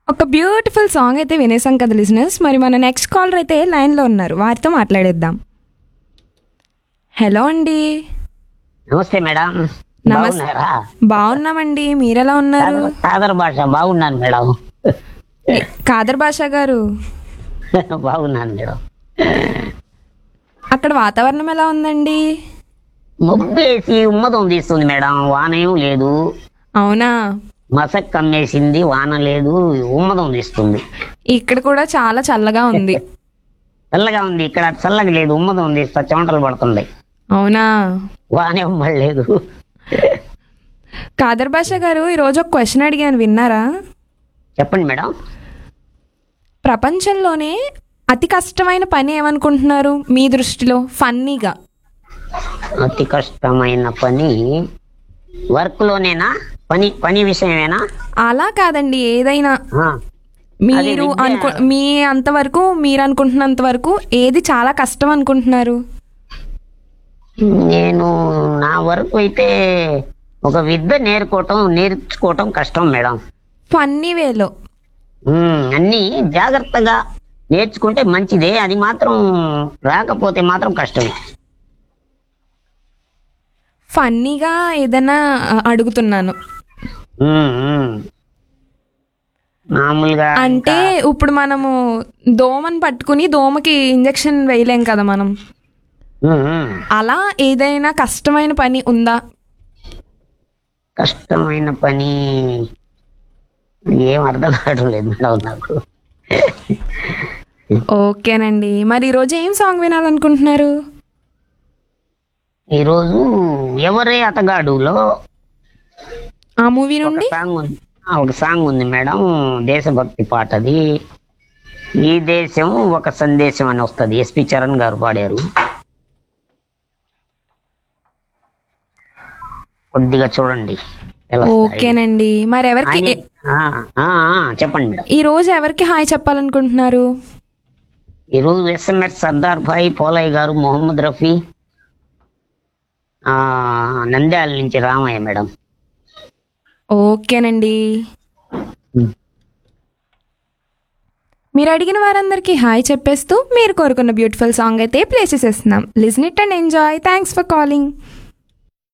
ఒక beautiful song అయితే వినేసాం కదా లిజినెస్ మరి మన నెక్స్ట్ కాలర్ అయితే లైన్లో ఉన్నారు వారితో మాట్లాడేద్దాం హలో అండి నమస్తే మేడం నమస్తే. బాగున్నారా బాగున్నామండి మీరెలా ఉన్నారు సాదర భాష బాగున్నాను మేడం కాదర్ బాషా గారు బాగున్నాను మేడం అక్కడ వాతావరణం ఎలా ఉందండి ముబ్బేసి ఉమ్మదం తీస్తుంది మేడం వాన ఏం లేదు అవునా మసక్ కమ్మేసింది వాన లేదు ఉమ్మదం తీస్తుంది ఇక్కడ కూడా చాలా చల్లగా ఉంది చల్లగా ఉంది ఇక్కడ చల్లగా లేదు ఉమ్మదం తీస్తా చెమటలు పడుతుంది అవునా వానే ఉమ్మలేదు కాదర్ బాషా గారు ఈరోజు ఒక క్వశ్చన్ అడిగాను విన్నారా చెప్పండి మేడం ప్రపంచంలోనే అతి కష్టమైన పని ఏమనుకుంటున్నారు మీ దృష్టిలో ఫన్నీగా అతి కష్టమైన పని వర్క్ లోనేనా పని పని విషయమేనా అలా కాదండి ఏదైనా ఆ, మీరు విద్య. అనుకు మీ అంతవరకు మీరు అనుకుంటున్నంత వరకు ఏది చాలా కష్టం అనుకుంటున్నారు నేను నా వరకు అయితే ఒక విద్య నేర్చుకోవటం నేర్చుకోవటం కష్టం మేడం ఫన్నీ వేలో ఉమ్, అన్ని జాగ్రత్తగా నేర్చుకుంటే మంచిదే అది మాత్రం రాకపోతే మాత్రం కష్టమే ఫన్నీగా ఏదైనా ఆ, అడుగుతున్నాను ఉమ్, ఉమ్. మామూలుగా అంటే ఇప్పుడు మనము దోమని పట్టుకుని దోమకి ఇంజెక్షన్ వేయలేం కదా మనం ఉమ్, ఉమ్. అలా ఏదైనా కష్టమైన పని ఉందా కష్టమైన పని ఏం అర్థం కావడం లేదు మేడం నాకు ఓకేనండి మరి ఈరోజు ఏం సాంగ్ వినాలనుకుంటున్నారు ఈరోజు ఎవరే అతగాడులో ఆ మూవీ ఒక నుండి సాంగ్ ఉంది ఆ, ఒక సాంగ్ ఉంది మేడం దేశభక్తి పాట అది ఈ దేశం ఒక సందేశం అని వస్తుంది ఎస్పి చరణ్ గారు పాడారు కొద్దిగా చూడండి ఎలా వస్తాయి. ఓకేనండి మరి ఎవరికి ఆయన- ఆ, ఆ, ఆ, చెప్పండి మేడం ఈ రోజు ఎవరికి హాయ్ చెప్పాలనుకుంటున్నారు ఈరోజు ఎస్ఎంఎస్ సర్దార్ భాయ్ పోలయ్య గారు మొహమ్మద్ రఫీ ఆ, నంద్యాల నుంచి రామయ్య మేడం ఓకేనండి మీరు అడిగిన వారందరికీ హాయ్ చెప్పేస్తూ మీరు కోరుకున్న బ్యూటిఫుల్ సాంగ్ అయితే ప్లే చేసేస్తున్నాం listen it and enjoy thanks for calling